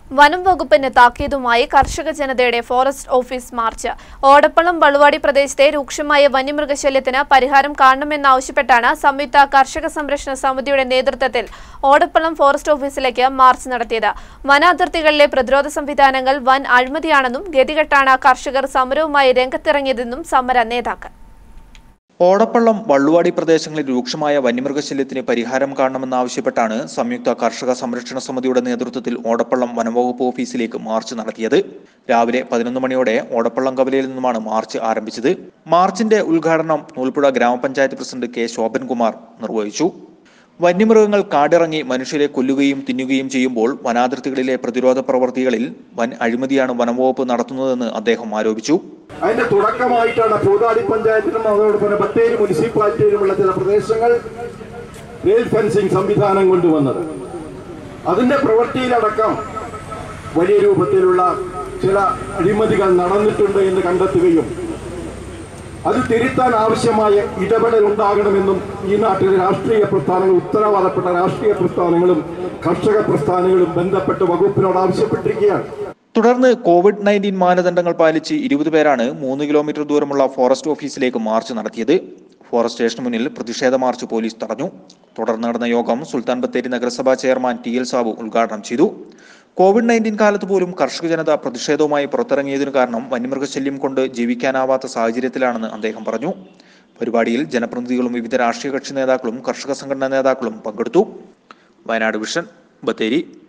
വനം വകുപ്പിന് താക്കീതുമായി കർഷക ജനതയുടെ forest office march Odappallam Valuvadi പ്രദേശത്തെ രൂക്ഷമായ വന്യമൃഗശല്യത്തിന് പരിഹാരം കാണണമെന്നാവശ്യപ്പെട്ടാണ് സംയുക്ത കർഷക സംരക്ഷണ സമിതിയുടെ നേതൃത്വത്തിൽ ഓടപ്പള്ളം ഫോറസ്റ്റ് ഓഫീസിലേക്ക് മാർച്ച് നടത്തിയത് വനാതിർത്തികളിലെ പ്രതിരോധ സംവിധാനങ്ങൾ വൻ അഴിമതിയാണെന്നും ഗതികെട്ടാണ് കർഷകർ സമരവുമായി രംഗത്തിറങ്ങിയതെന്നും സമര നേതാക്കൾ ഓടപ്പള്ളം വള്ളുവാടി പ്രദേശങ്ങളിൽ രൂക്ഷമായ വന്യമൃഗശല്യത്തിന് പരിഹാരം കാണണമെന്നാവശ്യപ്പെട്ടാണ് സംയുക്ത കർഷക സംരക്ഷണ സമിതിയുടെ നേതൃത്വത്തിൽ ഓടപ്പള്ളം വനംവകുപ്പ് ഓഫീസിലേക്ക് മാർച്ച് നടത്തിയത് രാവിലെ പതിനൊന്ന് മണിയോടെ ഓടപ്പള്ളം കവലയിൽ നിന്നുമാണ് മാർച്ച് ആരംഭിച്ചത് മാർച്ചിന്റെ ഉദ്ഘാടനം നൂൽപ്പുഴ ഗ്രാമപഞ്ചായത്ത് പ്രസിഡന്റ് കെ ശോഭൻകുമാർ നിർവഹിച്ചു വന്യമൃഗങ്ങൾ കാടിറങ്ങി മനുഷ്യരെ കൊല്ലുകയും തിന്നുകയും ചെയ്യുമ്പോൾ വനാതിർത്തികളിലെ പ്രതിരോധ പ്രവർത്തികളിൽ വൻ അഴിമതിയാണ് വനംവകുപ്പ് നടത്തുന്നതെന്ന് അദ്ദേഹം ആരോപിച്ചു അതിന്റെ തുടക്കമായിട്ടാണ് പൂതാടി പഞ്ചായത്തിലും അതോടൊപ്പം തന്നെ ബത്തേരി മുനിസിപ്പാലിറ്റിയിലുമുള്ള ചില പ്രദേശങ്ങൾ റെയിൽ ഫെൻസിംഗ് സംവിധാനം കൊണ്ടുവന്നത് അതിന്റെ പ്രവൃത്തിയിലടക്കം വലിയ രൂപത്തിലുള്ള ചില അഴിമതികൾ നടന്നിട്ടുണ്ട് എന്ന് കണ്ടെത്തുകയും അത് തിരുത്താൻ ആവശ്യമായ ഇടപെടൽ ഉണ്ടാകണമെന്നും ഈ നാട്ടിലെ രാഷ്ട്രീയ പ്രസ്ഥാനങ്ങൾ ഉത്തരവാദപ്പെട്ട രാഷ്ട്രീയ പ്രസ്ഥാനങ്ങളും കർഷക പ്രസ്ഥാനങ്ങളും ബന്ധപ്പെട്ട വകുപ്പിനോട് ആവശ്യപ്പെട്ടിരിക്കുകയാണ് തുടർന്ന് കോവിഡ് നയൻറ്റീൻ മാനദണ്ഡങ്ങൾ പാലിച്ച് ഇരുപത് പേരാണ് മൂന്ന് കിലോമീറ്റർ ദൂരമുള്ള ഫോറസ്റ്റ് ഓഫീസിലേക്ക് മാർച്ച് നടത്തിയത് ഫോറസ്റ്റ് സ്റ്റേഷന് മുന്നിൽ പ്രതിഷേധ മാർച്ച് പോലീസ് തടഞ്ഞു തുടർന്ന് നടന്ന യോഗം സുൽത്താൻ ബത്തേരി നഗരസഭാ ചെയർമാൻ ടി എൽ സാബു ഉദ്ഘാടനം ചെയ്തു കോവിഡ് നയൻറ്റീൻ കാലത്ത് പോലും കർഷക ജനത പ്രതിഷേധവുമായി പുറത്തിറങ്ങിയതിനു കാരണം വന്യമൃഗശല്യം കൊണ്ട് ജീവിക്കാനാവാത്ത സാഹചര്യത്തിലാണെന്ന് അദ്ദേഹം പറഞ്ഞു പരിപാടിയിൽ ജനപ്രതിനിധികളും വിവിധ രാഷ്ട്രീയ കക്ഷി നേതാക്കളും കർഷക സംഘടനാ നേതാക്കളും പങ്കെടുത്തു വയനാട് വിഷൻ ബത്തേരി